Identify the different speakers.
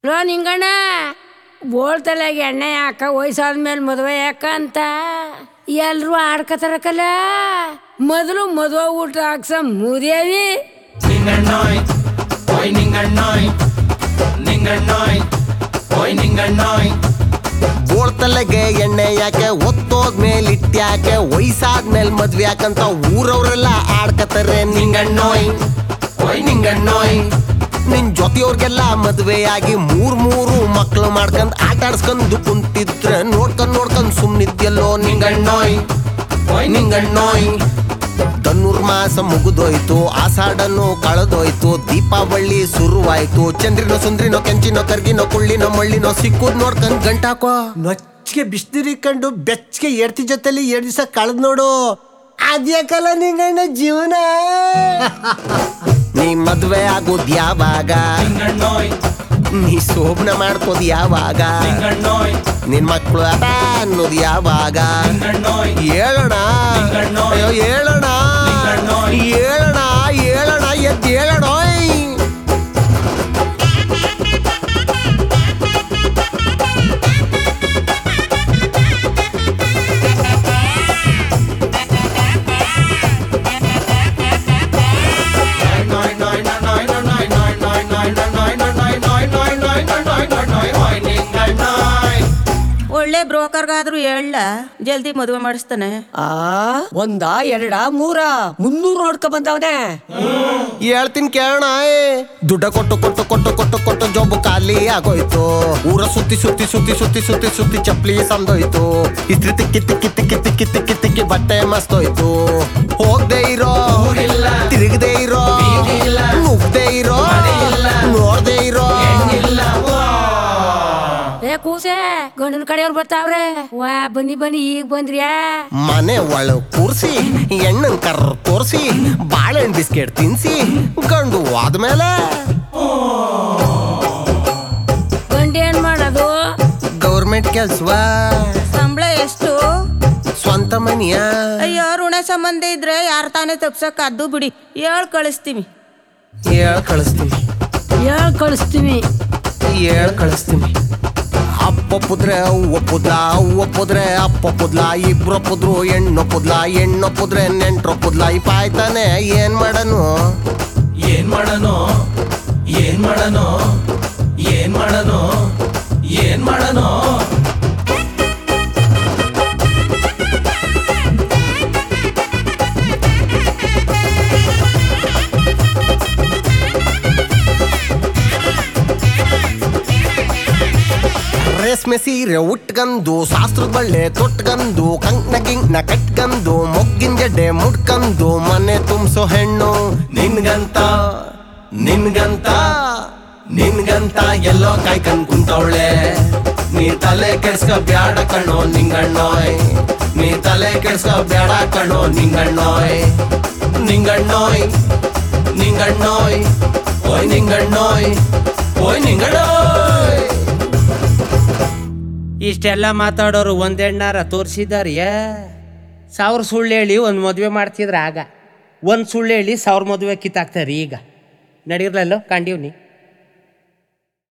Speaker 1: Low Ninganna ಬೋಳ್ತಲೆಗೆ ಎಣ್ಣೆ ಯಾಕ ವಯಸ್ಸಾದ್ಮೇಲೆ ಮದುವೆ ಯಾಕ ಅಂತ ಎಲ್ರು ಆಡ್ಕತಾರಕಲ್ಲ ಮೊದಲು ಮದುವೆ ಊಟ ಹಾಕ್ಸ ಮುದೇವಿ
Speaker 2: Ninganoi, oi ninganoi, ninganoi, oi ninganoi.
Speaker 3: ಬೋಳ್ತಲೆಗೆ ಎಣ್ಣೆ ಯಾಕೆ ಒತ್ತೋದ್ಮೇಲೆ ಇಟ್ಟ್ಯಾಕೆ ವಯಸ್ಸಾದ್ಮೇಲೆ ಮದ್ವೆ ಯಾಕಂತ ಊರವ್ರೆಲ್ಲ ಆಡ್ಕತಾರೆ ನಿಂಗಣ್ಣೋಯ್ ಓಯ್ ನಿಂಗಣ್ಣೋಯ್ ನಿನ್ ಜೊತೆಯವ್ರಿಗೆಲ್ಲ ಮದ್ವೆ ಆಗಿ ಮೂರ್ ಮೂರು ಮಕ್ಳು ಮಾಡ್ಕೊಂಡ್ ಆಟ ಆಡ್ಸ್ಕೊಂಡು ಕುಂತಿದ್ರೆ ನೋಡ್ಕೊಂಡ್ ನೋಡ್ಕೊಂಡ್ ಸುಮ್ನಿದ್ಯಲ್ಲೋ ನಿಂಗಣ್ಣೋಯ್ ಓಯ್ ನಿಂಗಣ್ಣೋಯ್ ಧನುರ್ಮಾಸ ಮುಗಿದೋಯ್ತು ಆಷಾಢನು ಕಳೆದೋಯ್ತು ದೀಪಾವಳಿ ಶುರುವಾಯ್ತು ಚಂದ್ರಿನೋ ಸುಂದ್ರಿನೋ ಕೆಂಚಿನೋ ಕರ್ಗಿನೋ ಕುಳ್ಳಿನೋ ಮಳ್ಳಿನೋ ಸಿಕ್ಕುದ್ ನೋಡ್ಕೊಂಡ್ ಗಂಟಾಕೋ ನೊಚ್ಚಿಗೆ ಬಿಸ್ದಿರಿ ಕಂಡು ಬೆಚ್ಚಗೆ ಎಡ್ತಿ ಜೊತೆಲಿ ಎರಡ್ ದಿವಸ ಕಳೆದ್ ನೋಡು ಅದ್ಯಾಕಲ್ಲ ನಿಂಗಣ್ಣ ಜೀವನ ನೀ ಮದ್ವೆ ಆಗೋದ್ ಯಾವಾಗ
Speaker 2: Ninganoi,
Speaker 3: ನೀ ಶೋಭನ ಮಾಡ್ಕೋದ್ ಯಾವಾಗ
Speaker 2: ninganoi,
Speaker 3: ನಿನ್ ಮಕ್ಳು ಅದ ಅನ್ನೋದ್ ಯಾವಾಗ
Speaker 2: ninganoi.
Speaker 3: ಹೇಳೋಣ ಅಯ್ಯೋ ಹೇಳೋಣ ಹೇಳೋಣ ಹೇಳೋಣ ಎದ್ದು ಹೇಳೋಣ
Speaker 2: Noi, noi, noi, noi, noi, noi, noi, noi, noi, noi, noi, noi, noi, noi, noi, noi, noi, noi, noi, oi ninganoi.
Speaker 4: ಒಳ್ಳೆ ಬ್ರೋಕರ್ಗಾದ್ರೂ ಹೇಳ ಜಲ್ದಿ ಮದುವೆ ಮಾಡಿಸ್ತಾನೆ
Speaker 5: ಆ ಒಂದ ಎರಡ ಮೂರ ಮುನ್ನೂರ್ ನೋಡ್ಕೊ ಬಂದವನೆ
Speaker 3: ಹೇಳ್ತೀನಿ ಕೇಳೋಣ ದುಡ್ಡ ಕೊಟ್ಟು ಕೊಟ್ಟು ಕೊಟ್ಟು ಕೊಟ್ಟು ಕೊಟ್ಟು ಜೊಬ್ಬು ಖಾಲಿ ಆಗೋಯ್ತು ಊರ ಸುತ್ತಿ ಸುತ್ತಿ ಸುತ್ತಿ ಸುತ್ತಿ ಸುತ್ತಿ ಸುತ್ತಿ ಚಪ್ಲಿ ಸಂದೋಯ್ತು ಇಸ್ತ್ರಿ ತಿಕ್ಕಿ ತಿಕ್ಕಿ ತಿಕ್ಕಿ ತಿಕ್ಕಿ ತಿಕ್ಕಿ ತಿಕ್ಕಿ ಬಟ್ಟೆ ಮಸ್ತೋಯ್ತು ಹೋಗ್ದೆ ಇರೋ ತಿರುಗದೆ ಇರೋ ನುಗ್ದೆ ಇರೋ ನೋಡ್ದೆ ಇರೋ
Speaker 1: ಏ ಕೂಸೆ ಗಂಡನ ಕಡೆಯವ್ರು ಬರ್ತಾವ್ರೆ ವಾ ಬನ್ನಿ ಬನ್ನಿ ಈಗ ಬಂದ್ರ್ಯಾ
Speaker 3: ಮನೆ ಒಳ ಕೂರ್ಸಿ ಎಣ್ಣನ್ ಕರ್ರ ತೋರ್ಸಿ ಬಾಳೆಹಣ್ಣು ಬಿಸ್ಕೆಟ್ ತಿನ್ಸಿ ಗಂಡು ಆದ್ಮೇಲೆ
Speaker 1: ಗಂಡ ಏನ್ ಮಾಡೋದು
Speaker 3: ಗೌರ್ಮೆಂಟ್ ಕೆಲ್ಸವಾ
Speaker 4: ಸಂಬಳ ಎಷ್ಟು
Speaker 3: ಸ್ವಂತ ಮನಿಯ
Speaker 4: ಅಯ್ಯೋ ಋಣ ಸಂಬಂಧ ಇದ್ರೆ ಯಾರ ತಾನೇ ತಪ್ಸಕ್ ಅದು ಬಿಡಿ ಹೇಳ್ ಕಳಿಸ್ತೀವಿ
Speaker 3: ಹೇಳ್ ಕಳಿಸ್ತೀನಿ
Speaker 1: ಹೇಳ್ ಕಳಿಸ್ತೀವಿ
Speaker 3: ಹೇಳ್ ಕಳಿಸ್ತೀನಿ ಅಪ್ಪ ಪುದ್ರೆ ಅವ್ವ ಪುದ್ಲ ಅವ್ವ ಪುದ್ರೆ ಅಪ್ಪ ಪುದ್ಲ ಇಬ್ರು ಪುದ್ರು ಹೆಣ್ಣು ಪುದ್ಲ ಹೆಣ್ಣು ಪುದ್ರೆ ನೆಂಟ್ರು ಪುದ್ಲ ಈ ಪಾಯ್ತಾನೆ ಏನ್ ಮಾಡನು
Speaker 2: ಏನ್ ಮಾಡನೋ ಏನ್ ಮಾಡನೋ ಏನ್ ಮಾಡನೋ ಏನ್ ಮಾಡನೋ
Speaker 3: ರೇಷ್ಮೆ ಸೀರೆ ಉಟ್ಕಂದು ಶಾಸ್ತ್ರದ ಬಳ್ಳೆ ತೊಟ್ಕಂದು ಕಂಕ್ನ ಗಿಂಕ್ನ ಕಟ್ಕಂದು ಮೊಗ್ಗಿನ ಜಡ್ಡೆ ಮುಟ್ಕಂದು ಮನೆ ತುಂಬಿಸೋ ಹೆಣ್ಣು
Speaker 2: ನಿನ್ಗಂತ ನಿನ್ಗಂತ ನಿನ್ಗಂತ ಎಲ್ಲೋ ಕಾಯ್ಕೊಂಡ್ ಕುಂತವಳೆ ನೀ ತಲೆ ಕೆಡ್ಸ್ಕ ಬ್ಯಾಡ ಕಣೋ ನಿಂಗಣ್ಣೋಯ್ ನೀ ತಲೆ ಕೆಡ್ಸ್ಕ ಬ್ಯಾಡ ಕಣೋ ನಿಂಗಣ್ಣೋಯ್ ನಿಂಗಣ್ಣೋಯ್ ನಿಂಗಣ್ಣೋಯ್ ಓಯ್ ನಿಂಗಣ್ಣೋಯ್ ಓಯ್ ನಿಂಗಣ್ಣೋಯ್
Speaker 6: ಇಷ್ಟೆಲ್ಲ ಮಾತಾಡೋರು ಒಂದೆಣ್ಣಾರ ತೋರಿಸಿದಾರಿಯ ಸಾವಿರ ಸುಳ್ಳು ಹೇಳಿ ಒಂದು ಮದುವೆ ಮಾಡ್ತಿದ್ರ ಆಗ ಒಂದು ಸುಳ್ಳು ಹೇಳಿ ಸಾವಿರ ಮದುವೆ ಕಿತ್ತಾಕ್ತಾರೆ ಈಗ ನಡೀರ್ಲಲ್ಲೋ ಕಂಡೀವ್ನಿ